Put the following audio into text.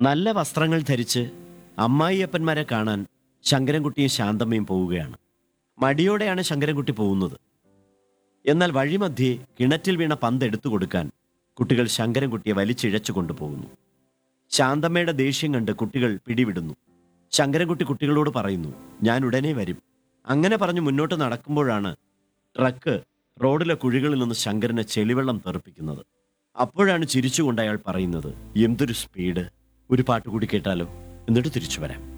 നല്ല വസ്ത്രങ്ങൾ ധരിച്ച് അമ്മായിയപ്പന്മാരെ കാണാൻ ശങ്കരൻകുട്ടിയും ശാന്തമ്മയും പോവുകയാണ് മടിയോടെയാണ് ശങ്കരൻകുട്ടി പോകുന്നത് എന്നാൽ വഴിമധ്യേ കിണറ്റിൽ വീണ പന്ത് എടുത്തു കൊടുക്കാൻ കുട്ടികൾ ശങ്കരൻകുട്ടിയെ വലിച്ചിഴച്ചു കൊണ്ടുപോകുന്നു ശാന്തമ്മയുടെ ദേഷ്യം കണ്ട് കുട്ടികൾ പിടിവിടുന്നു ശങ്കരൻകുട്ടി കുട്ടികളോട് പറയുന്നു ഞാൻ ഉടനെ വരും അങ്ങനെ പറഞ്ഞ് മുന്നോട്ട് നടക്കുമ്പോഴാണ് ട്രക്ക് റോഡിലെ കുഴികളിൽ നിന്ന് ശങ്കരനെ ചെളിവെള്ളം തെറിപ്പിക്കുന്നത് അപ്പോഴാണ് ചിരിച്ചുകൊണ്ട് അയാൾ പറയുന്നത് എന്തൊരു സ്പീഡ് ഒരു പാട്ട് കൂടി കേട്ടാലോ എന്നിട്ട് തിരിച്ചു വരാം